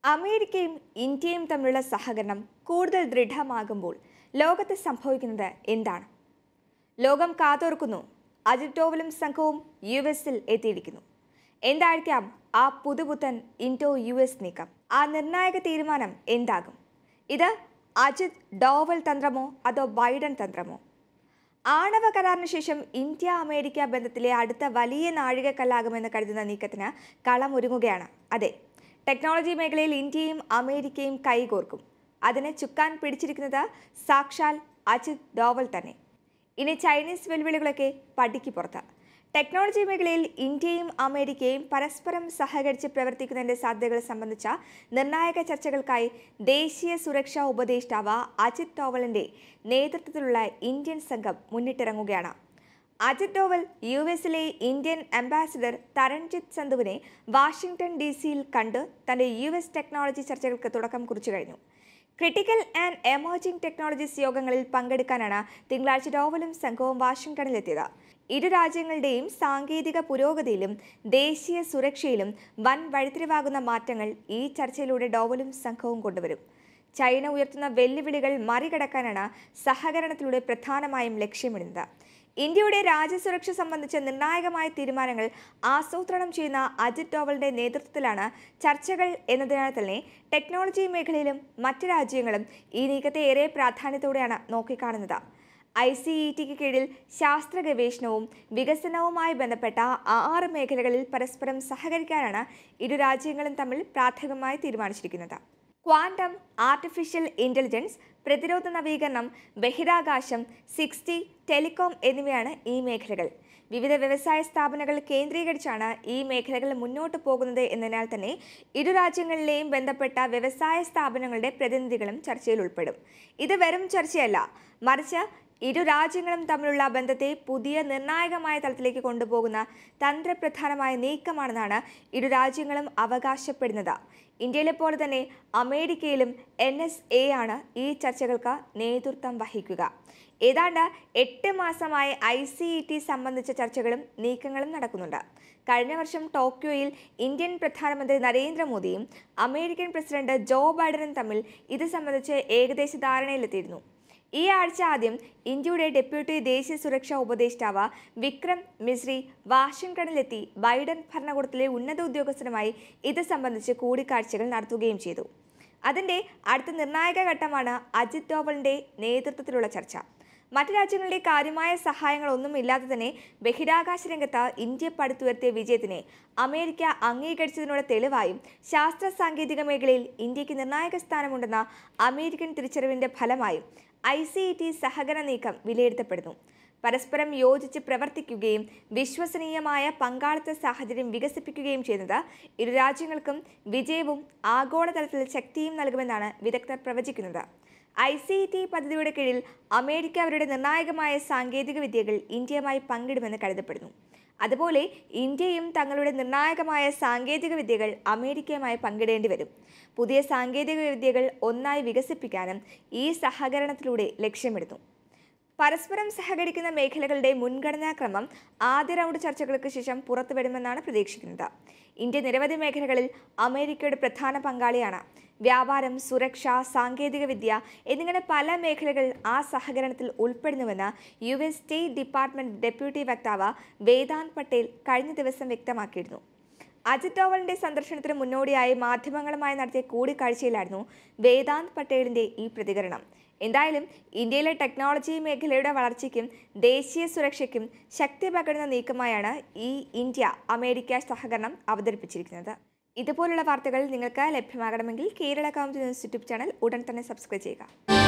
അമേരിക്കയും ഇന്ത്യയും തമ്മിലുള്ള സഹകരണം കൂടുതൽ ദൃഢമാകുമ്പോൾ ലോകത്ത് സംഭവിക്കുന്നത് എന്താണ് ലോകം കാതോർക്കുന്നു അജിത് ഡോവലും സംഘവും യു എസിൽ എത്തിയിരിക്കുന്നു എന്തായിരിക്കാം ആ പുതുപുത്തൻ ഇൻഡോ യു എസ് നീക്കം ആ നിർണായക തീരുമാനം എന്താകും ഇത് അജിത് ഡോവൽ തന്ത്രമോ അതോ ബൈഡൻ തന്ത്രമോ ആണവ കരാറിന് ശേഷം ഇന്ത്യ അമേരിക്ക ബന്ധത്തിലെ അടുത്ത വലിയ നാഴികക്കല്ലാകുമെന്ന് കരുതുന്ന നീക്കത്തിന് കളമൊരുങ്ങുകയാണ് അതെ ടെക്നോളജി മേഖലയിൽ ഇന്ത്യയും അമേരിക്കയും കൈകോർക്കും അതിന് ചുക്കാൻ പിടിച്ചിരിക്കുന്നത് സാക്ഷാൽ അജിത് ഡോവൽ തന്നെ ഇനി ചൈനീസ് വെല്ലുവിളികളൊക്കെ പടിക്ക് പുറത്ത് ടെക്നോളജി മേഖലയിൽ ഇന്ത്യയും അമേരിക്കയും പരസ്പരം സഹകരിച്ച് പ്രവർത്തിക്കുന്നതിന്റെ സാധ്യതകൾ സംബന്ധിച്ച നിർണായക ചർച്ചകൾക്കായി ദേശീയ സുരക്ഷാ ഉപദേഷ്ടാവ് അജിത് ഡോവലിന്റെ നേതൃത്വത്തിലുള്ള ഇന്ത്യൻ സംഘം മുന്നിട്ടിറങ്ങുകയാണ് അജിത് ഡോവൽ യു എസിലെ ഇന്ത്യൻ അംബാസിഡർ തരൺജിത് സന്ധുവിനെ വാഷിംഗ്ടൺ ഡി സിയിൽ കണ്ട് തന്റെ യു എസ് ടെക്നോളജി ചർച്ചകൾക്ക് തുടക്കം കുറിച്ചു കഴിഞ്ഞു ക്രിട്ടിക്കൽ ആൻഡ് എമർജിംഗ് ടെക്നോളജീസ് യോഗങ്ങളിൽ പങ്കെടുക്കാനാണ് തിങ്കളാഴ്ച ഡോവലും സംഘവും വാഷിംഗ്ടണിലെത്തിയത് ഇരു രാജ്യങ്ങളുടെയും സാങ്കേതിക പുരോഗതിയിലും ദേശീയ സുരക്ഷയിലും വൻ വഴിത്തിരിവാകുന്ന മാറ്റങ്ങൾ ഈ ചർച്ചയിലൂടെ ഡോവലും സംഘവും കൊണ്ടുവരും ചൈന ഉയർത്തുന്ന വെല്ലുവിളികൾ മറികടക്കാനാണ് സഹകരണത്തിലൂടെ പ്രധാനമായും ലക്ഷ്യമിടുന്നത് ഇന്ത്യയുടെ രാജ്യസുരക്ഷ സംബന്ധിച്ച നിർണായകമായ തീരുമാനങ്ങൾ ആസൂത്രണം ചെയ്യുന്ന അജിത് ഡോവലിന്റെ നേതൃത്വത്തിലാണ് ചർച്ചകൾ എന്നതിനാൽ തന്നെ ടെക്നോളജി മേഖലയിലും മറ്റ് രാജ്യങ്ങളും ഈ നീക്കത്തെ ഏറെ പ്രാധാന്യത്തോടെയാണ് നോക്കിക്കാണുന്നത് ഐ സി ഇ ടിക്ക് കീഴിൽ ശാസ്ത്ര ഗവേഷണവും വികസനവുമായി ബന്ധപ്പെട്ട ആറ് മേഖലകളിൽ പരസ്പരം സഹകരിക്കാനാണ് ഇരു രാജ്യങ്ങളും തമ്മിൽ പ്രാഥമികമായി തീരുമാനിച്ചിരിക്കുന്നത് ക്വാണ്ടം ആർട്ടിഫിഷ്യൽ ഇൻ്റലിജൻസ് പ്രതിരോധ നവീകരണം ബഹിരാകാശം സിക്സ്റ്റി ടെലികോം എന്നിവയാണ് ഈ മേഖലകൾ വിവിധ വ്യവസായ സ്ഥാപനങ്ങൾ കേന്ദ്രീകരിച്ചാണ് ഈ മേഖലകൾ മുന്നോട്ട് പോകുന്നത് എന്നതിനാൽ തന്നെ ഇരു രാജ്യങ്ങളിലെയും ബന്ധപ്പെട്ട വ്യവസായ സ്ഥാപനങ്ങളുടെ പ്രതിനിധികളും ചർച്ചയിൽ ഉൾപ്പെടും ഇത് വെറും ചർച്ചയല്ല മറിച്ച് ഇരു രാജ്യങ്ങളും തമ്മിലുള്ള ബന്ധത്തെ പുതിയ നിർണായകമായ തലത്തിലേക്ക് കൊണ്ടുപോകുന്ന തന്ത്രപ്രധാനമായ നീക്കമാണെന്നാണ് ഇരു രാജ്യങ്ങളും അവകാശപ്പെടുന്നത് ഇന്ത്യയിലെ പോലെ തന്നെ അമേരിക്കയിലും എൻ എസ് എ ആണ് ഈ ചർച്ചകൾക്ക് നേതൃത്വം വഹിക്കുക ഏതാണ്ട് എട്ട് മാസമായി ഐ സി ഇ ടി സംബന്ധിച്ച ചർച്ചകളും നീക്കങ്ങളും നടക്കുന്നുണ്ട് കഴിഞ്ഞ വർഷം ടോക്കിയോയിൽ ഇന്ത്യൻ പ്രധാനമന്ത്രി നരേന്ദ്രമോദിയും അമേരിക്കൻ പ്രസിഡന്റ് ജോ ബൈഡനും തമ്മിൽ ഇത് സംബന്ധിച്ച് ഏകദേശ ധാരണയിലെത്തിയിരുന്നു ഈ ആഴ്ച ആദ്യം ഇന്ത്യയുടെ ഡെപ്യൂട്ടി ദേശീയ സുരക്ഷാ ഉപദേഷ്ടാവ് വിക്രം മിശ്രി വാഷിംഗ്ടണിലെത്തി ബൈഡൻ ഭരണകൂടത്തിലെ ഉന്നത ഉദ്യോഗസ്ഥരുമായി ഇത് സംബന്ധിച്ച് കൂടിക്കാഴ്ചകൾ നടത്തുകയും ചെയ്തു അതിന്റെ അടുത്ത നിർണായക ഘട്ടമാണ് അജിത് ഡോവലിന്റെ നേതൃത്വത്തിലുള്ള ചർച്ച മറ്റു രാജ്യങ്ങളുടെ കാര്യമായ സഹായങ്ങളൊന്നും ഇല്ലാതെ തന്നെ ബഹിരാകാശ രംഗത്ത് ഇന്ത്യ പടുത്തുയർത്തിയ വിജയത്തിനെ അമേരിക്ക അംഗീകരിച്ചതിനുള്ള തെളിവായും ശാസ്ത്ര സാങ്കേതിക മേഖലയിൽ ഇന്ത്യക്ക് നിർണായക സ്ഥാനമുണ്ടെന്ന അമേരിക്കൻ തിരിച്ചറിവിന്റെ ഫലമായും ഐ സി ഇ ടി സഹകരണ നീക്കം വിലയിരുത്തപ്പെടുന്നു പരസ്പരം യോജിച്ച് പ്രവർത്തിക്കുകയും വിശ്വസനീയമായ പങ്കാളിത്ത സാഹചര്യം വികസിപ്പിക്കുകയും ചെയ്യുന്നത് ഇരു രാജ്യങ്ങൾക്കും വിജയവും ആഗോളതലത്തിൽ ശക്തിയും നൽകുമെന്നാണ് വിദഗ്ധർ പ്രവചിക്കുന്നത് ഐ സി ടി പദ്ധതിയുടെ കീഴിൽ അമേരിക്ക അവരുടെ നിർണായകമായ സാങ്കേതിക വിദ്യകൾ ഇന്ത്യയുമായി പങ്കിടുമെന്ന് കരുതപ്പെടുന്നു അതുപോലെ ഇന്ത്യയും തങ്ങളുടെ നിർണായകമായ സാങ്കേതിക വിദ്യകൾ അമേരിക്കയുമായി പങ്കിടേണ്ടി വരും പുതിയ സാങ്കേതിക വിദ്യകൾ ഒന്നായി വികസിപ്പിക്കാനും ഈ സഹകരണത്തിലൂടെ ലക്ഷ്യമിടുന്നു പരസ്പരം സഹകരിക്കുന്ന മേഖലകളുടെ മുൻഗണനാക്രമം ആദ്യ റൗണ്ട് ചർച്ചകൾക്ക് ശേഷം പുറത്തുവരുമെന്നാണ് പ്രതീക്ഷിക്കുന്നത് ഇന്ത്യ നിരവധി മേഖലകളിൽ അമേരിക്കയുടെ പ്രധാന പങ്കാളിയാണ് വ്യാപാരം സുരക്ഷ സാങ്കേതികവിദ്യ എന്നിങ്ങനെ പല മേഖലകൾ ആ സഹകരണത്തിൽ ഉൾപ്പെടുന്നുവെന്ന് U S state department deputy വക്താവ് വേദാന്ത് പട്ടേൽ കഴിഞ്ഞ ദിവസം വ്യക്തമാക്കിയിരുന്നു അജിത് ഡോവലിന്റെ സന്ദർശനത്തിന് മുന്നോടിയായി മാധ്യമങ്ങളുമായി നടത്തിയ കൂടിക്കാഴ്ചയിലായിരുന്നു വേദാന്ത് പട്ടേലിന്റെ ഈ പ്രതികരണം എന്തായാലും ഇന്ത്യയിലെ ടെക്നോളജി മേഖലയുടെ വളർച്ചയ്ക്കും ദേശീയ സുരക്ഷയ്ക്കും ശക്തി പകരുന്ന നീക്കമായാണ് ഈ ഇന്ത്യ അമേരിക്ക സഹകരണം അവതരിപ്പിച്ചിരിക്കുന്നത് ഇതുപോലുള്ള വാർത്തകൾ നിങ്ങൾക്ക് ലഭ്യമാകണമെങ്കിൽ Kerala Kaumudi news YouTube channel ഉടൻ തന്നെ സബ്സ്ക്രൈബ് ചെയ്യുക